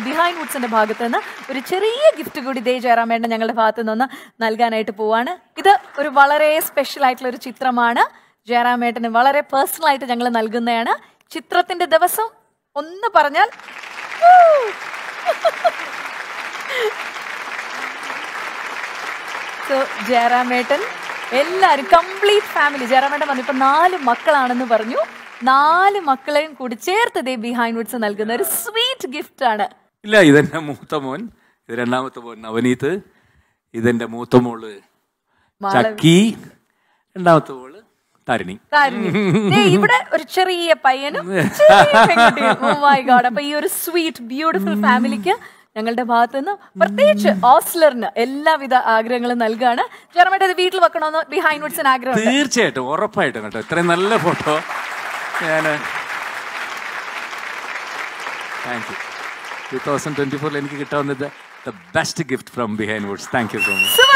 Behind വുഡ്സിന്റെ ഭാഗത്ത് നിന്ന് ഒരു ചെറിയ ഗിഫ്റ്റ് കൂടി ദേ ജയറാമേട്ടൻ ഞങ്ങളുടെ ഭാഗത്ത് നിന്ന് നൽകാനായിട്ട് പോവാണ് ഇത് ഒരു വളരെ സ്പെഷ്യൽ ആയിട്ടുള്ള ഒരു ചിത്രമാണ് ജയറാമേട്ടന് വളരെ പേഴ്സണൽ ആയിട്ട് ഞങ്ങൾ നൽകുന്നതാണ് ചിത്രത്തിന്റെ ദിവസം ഒന്ന് പറഞ്ഞാൽ സോ ജയറാമേട്ടൻ എല്ലാവരും കംപ്ലീറ്റ് ഫാമിലി ജയറാമേട്ടൻ പറഞ്ഞു ഇപ്പൊ നാല് മക്കളാണെന്ന് പറഞ്ഞു നാല് മക്കളെയും കൂടി ചേർത്ത് ദേ ബിഹൈൻഡ് വുഡ്സ് നൽകുന്ന ഒരു സ്വീറ്റ് ഗിഫ്റ്റ് ആണ് ഇല്ല ഇതെന്റെ മൂത്ത മോൻ ഇത് രണ്ടാമത്തെ മോൻ നവനീത് ഇതെന്റെ മൂത്ത മോള് ചക്കി രണ്ടാമത്തെ മോള് താരിണി കാരുണ്യം. ദേ ഇവിടെ ഒരു ചെറിയ പയ്യനും ചെറിയ പെൺകുട്ടിയും. Oh my God. അപ്പൊ ഈ ഒരു സ്വീറ്റ് ബ്യൂട്ടിഫുൾ ഫാമിലിക്ക് ഞങ്ങളുടെ ഭാഗത്ത് നിന്ന് പ്രത്യേകിച്ച് ഓസ്ലറിന് എല്ലാവിധ ആഗ്രഹങ്ങളും നൽകാണ് ജെറമേട്ട് ഇത് വീട്ടിൽ വെക്കണമെന്ന് ബിഹൈൻഡ് വുഡ്സിന് ആഗ്രഹം തീർച്ചയായിട്ടും ഉറപ്പായിട്ടും കേട്ടോ ഇത്രയും നല്ല ഫോട്ടോ ഞാൻ thank you two thousand twenty ഫോറിൽ എനിക്ക് കിട്ടാവുന്നത് the best gift from Behindwoods thank you so much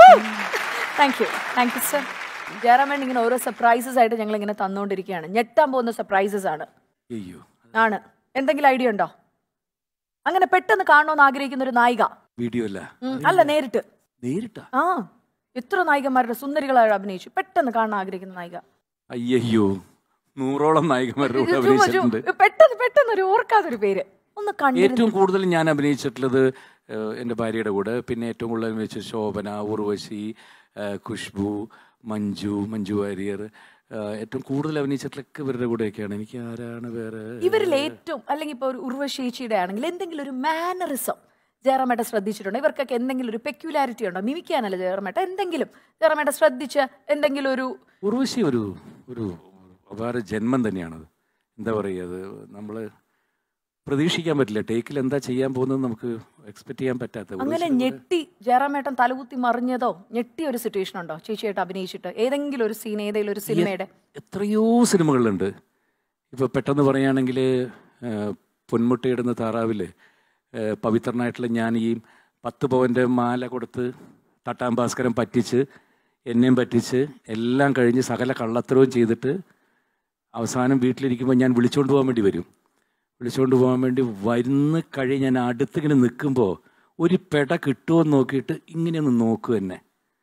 thank you thank you sir ജയറാമേൺ ഇങ്ങനെ ഓരോ സർപ്രൈസസ് ആയിട്ട് ഞങ്ങൾ ഇങ്ങനെ തന്നുകൊണ്ടിരിക്കുകയാണ് ഞെട്ടാൻ പോകുന്ന സർപ്രൈസസ് ആണ് അയ്യോ ആണ് എന്തെങ്കിലും ഐഡിയ ഉണ്ടോ അങ്ങനെ പെട്ടെന്ന് കാണണമെന്ന് ആഗ്രഹിക്കുന്ന ഒരു നായിക വീഡിയോ അല്ല ഉം, അല്ല നേരിട്ട് നേരിട്ടാ ആ എത്ര നായികമാരുടെ സുന്ദരികളായി അഭിനയിച്ചു പെട്ടെന്ന് കാണാൻ ആഗ്രഹിക്കുന്ന നായിക അയ്യോ നൂറോളം നായികമാരുടെ കൂടെ ചുമ്മാ, ചുമ്മാ. അഭിനയിച്ചിട്ടുണ്ട് പെട്ടെന്ന് പെട്ടെന്ന് ഒരു ഓർക്കാത്തൊരു പേര് ഒന്ന് കണ്ടിരുന്നു ഏറ്റവും കൂടുതൽ ഞാൻ അഭിനയിച്ചിട്ടുള്ളത് ഏഹ്, എൻ്റെ ഭാര്യയുടെ കൂടെ പിന്നെ ഏറ്റവും കൂടുതൽ അഭിനയിച്ച ശോഭന ഉർവശി ഏഹ്, ഖുഷ്ബു മഞ്ജു മഞ്ജു വാര്യർ ഏഹ്, ഏറ്റവും കൂടുതൽ അഭിനയിച്ചിട്ടുള്ളൊക്കെ ഇവരുടെ കൂടെയൊക്കെയാണ് എനിക്ക് ആരാണ് വേറെ ഇവരിൽ ഏറ്റവും അല്ലെങ്കിൽ ഇപ്പൊ ഒരു ഉർവശേച്ചിയുടെ ആണെങ്കിൽ എന്തെങ്കിലും ഒരു മാനറിസം ജയറാമേട്ട ശ്രദ്ധിച്ചിട്ടുണ്ടോ ഇവർക്കൊക്കെ എന്തെങ്കിലും ഒരു പെക്യുലാരിറ്റി ഉണ്ടോ മിമിക്കാനല്ല ജയറാമേട്ട എന്തെങ്കിലും ജയറാമേട്ട ശ്രദ്ധിച്ച് എന്തെങ്കിലും ഒരു ഉർവശി ഒരു ഒരു അപാര ജന്മം തന്നെയാണത് എന്താ പറയുക അത് നമ്മൾ പ്രതീക്ഷിക്കാൻ പറ്റില്ല ടേക്കിൽ എന്താ ചെയ്യാൻ പോകുന്നത് നമുക്ക് എക്സ്പെക്ട് ചെയ്യാൻ പറ്റാത്ത അങ്ങനെ ഉർവശി ഞെട്ടി ജയറാമേട്ടൻ തലകുത്തി മറിഞ്ഞതോ ഞെട്ടിയ ഒരു സിറ്റുവേഷൻ ഉണ്ടോ ചേച്ചിയായിട്ട് അഭിനയിച്ചിട്ട് ഏതെങ്കിലും ഒരു സീൻ ഏതെങ്കിലും ഒരു സിനിമയുടെ എത്രയോ സിനിമകളുണ്ട് ഇപ്പോൾ പെട്ടെന്ന് പറയുകയാണെങ്കിൽ പൊന്മുട്ടയിടുന്ന താറാവിൽ പവിത്രനായിട്ടുള്ള ഞാൻ ഈ പത്ത് പവൻ്റെ മാല കൊടുത്ത് തട്ടാൻ ഭാസ്കരൻ പറ്റിച്ച് എന്നെയും പറ്റിച്ച് എല്ലാം കഴിഞ്ഞ് സകല കള്ളത്തരവും ചെയ്തിട്ട് അവസാനം വീട്ടിലിരിക്കുമ്പോൾ ഞാൻ വിളിച്ചുകൊണ്ട് പോകാൻ വേണ്ടി വരും വിളിച്ചുകൊണ്ട് പോകാൻ വേണ്ടി വരുന്ന കഴി ഞാൻ അടുത്തിങ്ങനെ നിൽക്കുമ്പോൾ ഒരു പെട കിട്ടുമോ എന്ന് നോക്കിയിട്ട് ഇങ്ങനെ ഒന്ന് നോക്കും എന്നെ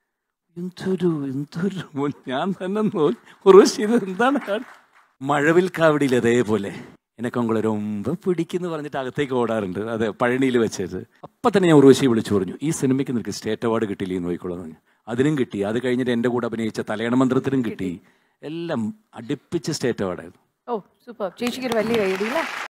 എന്തൊരു എന്തൊരു മോൻ ഞാൻ തന്നെ നോക്കി ഉറവശി ഇത് എന്താണ് മഴവിൽ കാവടിയിൽ അതേപോലെ എന്നെ കൊങ്കുളരൊമ്പ പിടിക്കുന്നു പറഞ്ഞിട്ട് അകത്തേക്ക് ഓടാറുണ്ട് അതെ പഴനിയിൽ വെച്ചിട്ട് അപ്പം തന്നെ ഞാൻ ഉർവശിയെ വിളിച്ചു പറഞ്ഞു ഈ സിനിമയ്ക്ക് നിനക്ക് സ്റ്റേറ്റ് അവാർഡ് കിട്ടിയില്ലേ എന്ന് നോക്കിക്കോളാം പറഞ്ഞു അതിനും കിട്ടി അത് കഴിഞ്ഞിട്ട് എൻ്റെ കൂടെ അഭിനയിച്ച തലയണ മന്ത്രത്തിനും കിട്ടി എല്ലാം അടുപ്പിച്ച് സ്റ്റേറ്റ് അവാർഡായിരുന്നു ഓ സൂപ്പർ ചേച്ചിക്ക് ഒരു വലിയ ഐഡിയ അല്ലേ